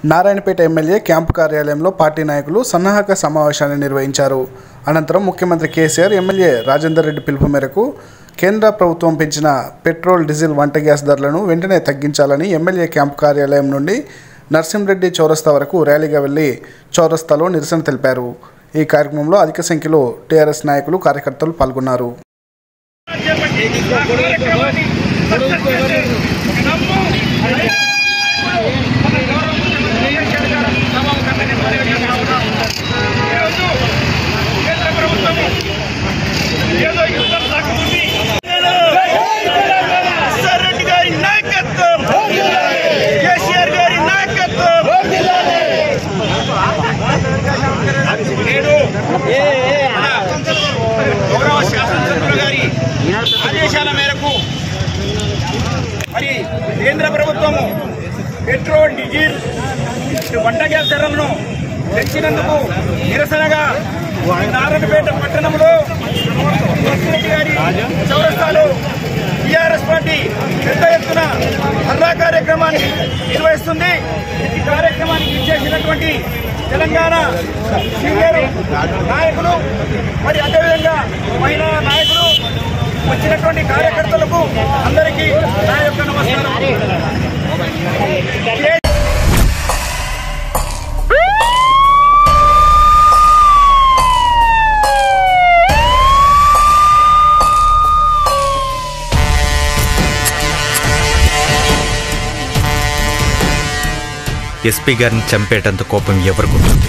Narayanpet MLA camp కార్యాలయంలో party నాయకులు సన్నాహక సమావేశాన్ని నిర్వహించారు అనంతరం ముఖ్యమంత్రి కేసీఆర్ ఎమ్మెల్యే రాజేందర్ రెడ్డి పిలుపు మేరకు కేంద్ర ప్రభుత్వం పెంచిన పెట్రోల్ డీజిల్ వంట గ్యాస్ ధరలను వెంటనే తగ్గించాలని ఎమ్మెల్యే క్యాంపు కార్యాలయం నుండి నర్సింరెడ్డి చౌరస్తా వరకు ర్యాలీగా వెళ్లి చౌరస్తాలో నిరసన తెలిపారు ఈ కార్యక్రమంలో అధిక సంఖ్యలో టీఆర్ఎస్ నాయకులు కార్యకర్తలు పాల్గొన్నారు రెడ్డి గారి నాయకత్వం కేసీఆర్ గారి నాయకత్వం నేడు గౌరవ శాసనసభ్యులు గారి ఆదేశాల మేరకు మరి కేంద్ర ప్రభుత్వము పెట్రోల్ డీజిల్ వంట గ్యాస్ ధరలను పెంచినందుకు నిరసనగా నారాయణపేట పట్టణంలో నర్సిరెడ్డి గారి చౌరస్తాలో టీఆర్ఎస్ పార్టీ పెద్ద ఎత్తున ధర్నా కార్యక్రమాన్ని నిర్వహిస్తుంది ఈ కార్యక్రమానికి ఇచ్చేసినటువంటి తెలంగాణ సీనియర్ నాయకులు మరి అదేవిధంగా మహిళా నాయకులు వచ్చినటువంటి కార్యకర్తలకు అందరికీ నా యొక్క నమస్కారం ఎస్పీ గారిని చంపేటంత కోపం ఎవరికి ఉంటుంది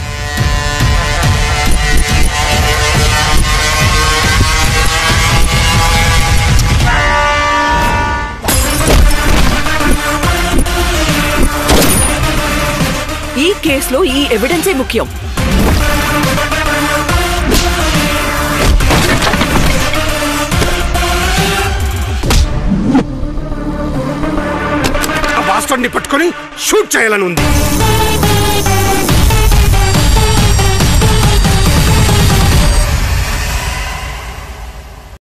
ఈ కేసులో ఈ ఎవిడెన్సే ముఖ్యం ఆ బాస్టర్ని పట్టుకొని షూట్ చేయాలని ఉంది